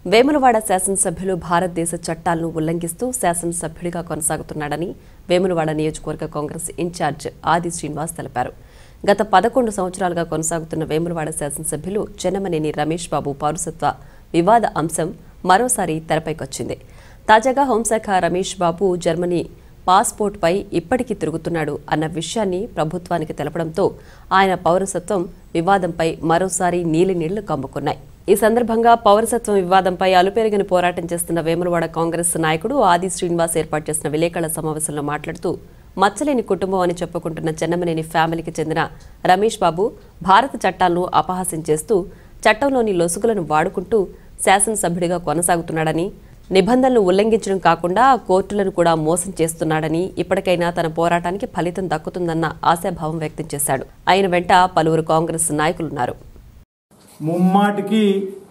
వేములవాడ శాసనసభ్యులు భారతదేశ చట్టాలను ఉల్లంఘిస్తూ శాసనసభ్యుడిగా కొనసాగుతున్నాడని వేములవాడ నియోజకవర్గ కాంగ్రెస్ ఇన్ఛార్జ్ ఆది శ్రీనివాస్ తెలిపారు గత పదకొండు సంవత్సరాలుగా కొనసాగుతున్న వేములవాడ శాసనసభ్యులు చెన్నమనేని రమేష్ బాబు పౌరసత్వ వివాద అంశం మరోసారి తెరపైకొచ్చింది తాజాగా హోంశాఖ రమేష్ బాబు జర్మనీ పాస్పోర్ట్పై ఇప్పటికీ తిరుగుతున్నాడు అన్న విషయాన్ని ప్రభుత్వానికి తెలపడంతో ఆయన పౌరసత్వం వివాదంపై మరోసారి నీలినీళ్లు కమ్ముకున్నాయి ఈ సందర్భంగా పౌరసత్వం వివాదంపై అలుపెరగని పోరాటం చేస్తున్న వేములవాడ కాంగ్రెస్ నాయకుడు ఆది శ్రీనివాస్ ఏర్పాటు చేసిన విలేకరుల సమావేశంలో మాట్లాడుతూ మచ్చలేని కుటుంబం అని చెప్పుకుంటున్న చెన్నమనేని ఫ్యామిలీకి చెందిన రమేష్ బాబు భారత చట్టాలను అపహాస్యం చేస్తూ చట్టంలోని లొసుగులను వాడుకుంటూ శాసనసభ్యుడిగా కొనసాగుతున్నాడని నిబంధనలు ఉల్లంఘించడం కాకుండా కోర్టులను కూడా మోసం చేస్తున్నాడని ఇప్పటికైనా తన పోరాటానికి ఫలితం దక్కుతుందన్న ఆశాభావం వ్యక్తం చేశాడు ఆయన వెంట పలువురు కాంగ్రెస్ నాయకులున్నారు ముమ్మాటికి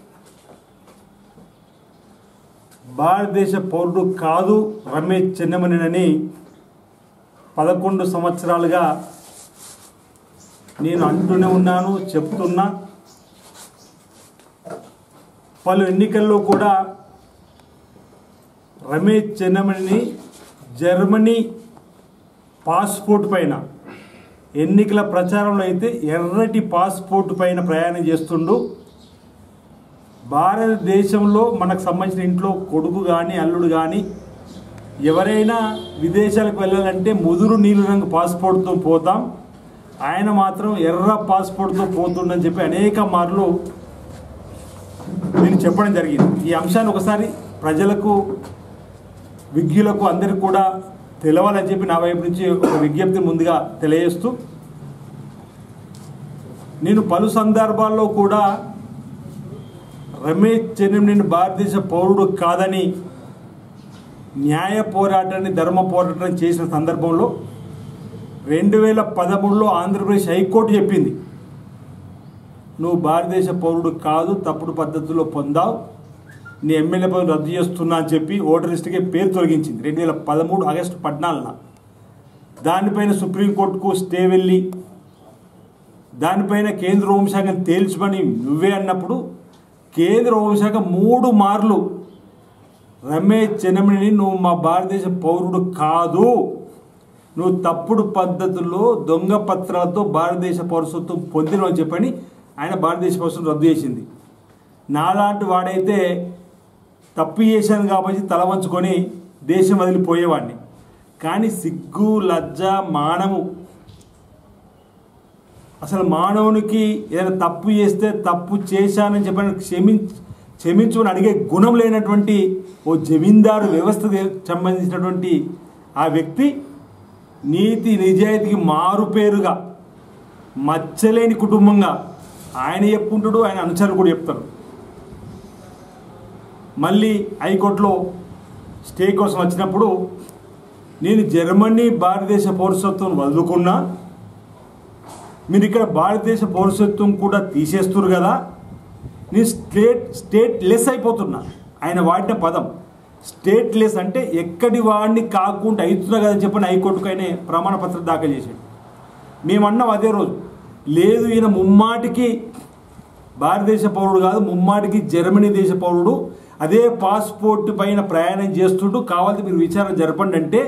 భారతదేశ పౌరుడు కాదు రమేష్ చెన్నమనేనని పదకొండు సంవత్సరాలుగా నేను అంటూనే ఉన్నాను చెప్తున్నా పలు ఎన్నికల్లో కూడా రమేష్ చెన్నమణిని జర్మనీ పాస్పోర్ట్ పైన ఎన్నికల ప్రచారంలో అయితే ఎర్రటి పాస్పోర్ట్ పైన ప్రయాణం చేస్తుండు భారతదేశంలో మనకు సంబంధించిన ఇంట్లో కొడుకు కానీ అల్లుడు కానీ ఎవరైనా విదేశాలకు వెళ్ళాలంటే ముదురు నీలి రంగు పాస్పోర్ట్తో పోతాం ఆయన మాత్రం ఎర్ర పాస్పోర్ట్తో పోతుండని చెప్పి అనేక మార్లు నేను చెప్పడం జరిగింది ఈ అంశాన్ని ఒకసారి ప్రజలకు విజ్ఞులకు అందరికీ కూడా తెలవాలని చెప్పి నా వైపు నుంచి ఒక విజ్ఞప్తి ముందుగా తెలియజేస్తూ నేను పలు సందర్భాల్లో కూడా రమేష్ చెన్నమనేని భారతదేశ పౌరుడు కాదని న్యాయ పోరాటాన్ని ధర్మ పోరాటాన్ని చేసిన సందర్భంలో రెండు వేల పదమూడులో ఆంధ్రప్రదేశ్ హైకోర్టు చెప్పింది నువ్వు భారతదేశ పౌరుడు కాదు తప్పుడు పద్ధతిలో పొందావు నీ ఎమ్మెల్యే పదవి రద్దు చేస్తున్నా అని చెప్పి ఓటర్ లిస్టుకే పేరు తొలగించింది రెండు వేల పదమూడు ఆగస్టు పద్నాలుగున దానిపైన సుప్రీంకోర్టుకు స్టే వెళ్ళి దానిపైన కేంద్ర హోంశాఖను తేల్చమని నువ్వే అన్నప్పుడు కేంద్ర హోంశాఖ మూడు మార్లు రమేష్ చెన్నమణిని నువ్వు మా భారతదేశ పౌరుడు కాదు నువ్వు తప్పుడు పద్ధతుల్లో దొంగ పత్రాలతో భారతదేశ పౌరసత్వం పొందినవు అని చెప్పని ఆయన భారతదేశ పౌరసత్వం రద్దు చేసింది నాలాంటి వాడైతే తప్పు చేశాను కాబట్టి తల వంచుకొని దేశం వదిలిపోయేవాడిని కానీ సిగ్గు లజ్జ మానము అసలు మానవునికి ఏదైనా తప్పు చేస్తే తప్పు చేశానని చెప్పని క్షమి క్షమించుకొని అడిగే గుణం లేనటువంటి ఓ జమీందారు వ్యవస్థకు సంబంధించినటువంటి ఆ వ్యక్తి నీతి నిజాయితీకి మారుపేరుగా మచ్చలేని కుటుంబంగా ఆయన చెప్పుకుంటాడు ఆయన అనుచరులు కూడా చెప్తారు మళ్ళీ హైకోర్టులో స్టే కోసం వచ్చినప్పుడు నేను జర్మనీ భారతదేశ పౌరసత్వం వదులుకున్నా మీరు ఇక్కడ భారతదేశ పౌరసత్వం కూడా తీసేస్తున్నారు కదా నేను స్టేట్ స్టేట్ లెస్ అయిపోతున్నా ఆయన వాడిన పదం స్టేట్ లెస్ అంటే ఎక్కడి వాడిని కాకుండా అవుతున్నా కదా చెప్పని హైకోర్టుకు ఆయన ప్రమాణ పత్రం దాఖలు చేశాడు మేమన్నాం అదే రోజు లేదు ఈయన ముమ్మాటికి భారతదేశ పౌరుడు కాదు ముమ్మాటికి జర్మనీ దేశ పౌరుడు అదే పాస్పోర్ట్ పైన ప్రయాణం చేస్తుంటూ కావాలంటే మీరు విచారణ జరపండి అంటే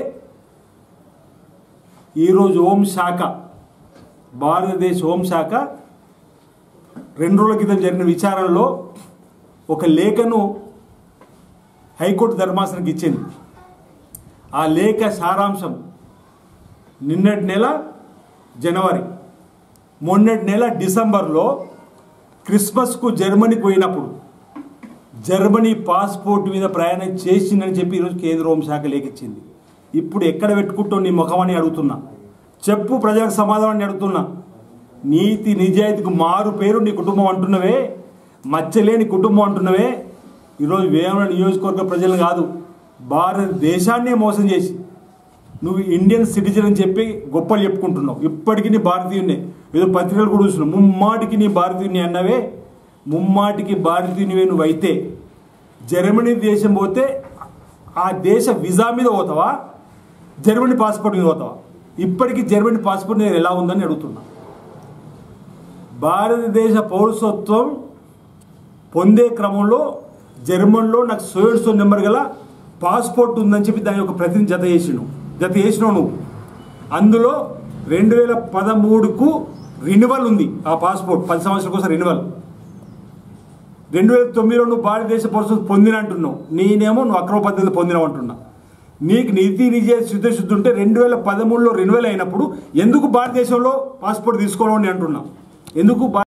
ఈరోజు హోంశాఖ భారతదేశ హోంశాఖ రెండు రోజుల క్రితం జరిగిన విచారణలో ఒక లేఖను హైకోర్టు ధర్మాసనకి ఇచ్చింది ఆ లేఖ సారాంశం నిన్నటి నెల జనవరి మొన్నటి నెల డిసెంబర్లో క్రిస్మస్కు జర్మనీకి పోయినప్పుడు జర్మనీ పాస్పోర్ట్ మీద ప్రయాణం చేసిందని చెప్పి ఈరోజు కేంద్ర హోంశాఖ లేఖిచ్చింది ఇప్పుడు ఎక్కడ పెట్టుకుంటావు నీ ముఖమని అడుగుతున్నా చెప్పు ప్రజలకు సమాధానాన్ని అడుగుతున్నా నీతి నిజాయితీకి మారు పేరు నీ కుటుంబం అంటున్నవే మచ్చలేని కుటుంబం అంటున్నవే ఈరోజు వేమన నియోజకవర్గ ప్రజలు కాదు భారతదేశాన్నే మోసం చేసి నువ్వు ఇండియన్ సిటిజన్ అని చెప్పి గొప్పలు చెప్పుకుంటున్నావు ఇప్పటికీ నీ భారతీయున్నే ఏదో పత్రికలు కూడా చూస్తున్నావు ముమ్మాటికి నీ భారతీయుని అన్నవే ముమ్మాటికి భారతీయునివే నువ్వు అయితే జర్మనీ దేశం పోతే ఆ దేశ విజా మీద పోతావా జర్మనీ పాస్పోర్ట్ మీద పోతావా ఇప్పటికీ జర్మనీ పాస్పోర్ట్ నేను ఎలా ఉందని అడుగుతున్నా భారతదేశ పౌరసత్వం పొందే క్రమంలో జర్మన్లో నాకు సోయడ్సో నెంబర్ గల పాస్పోర్ట్ ఉందని చెప్పి దాని యొక్క ప్రతిని జత చేసిను జత చేసినావు నువ్వు అందులో రెండు వేల పదమూడుకు రెన్యువల్ ఉంది ఆ పాస్పోర్ట్ పది సంవత్సరాల కోసం రెన్యువల్ రెండు వేల తొమ్మిదిలో నువ్వు భారతదేశ పౌరసత్వం పొందిన అంటున్నావు నేనేమో నువ్వు అక్రమ పద్ధతిలో పొందినావు అంటున్నా నీకు నీతి నిజ శుద్ధశుద్ధి ఉంటే రెండు వేల పదమూడులో రెన్యువల్ అయినప్పుడు ఎందుకు భారతదేశంలో పాస్పోర్ట్ తీసుకోవాలని అంటున్నా ఎందుకు భా-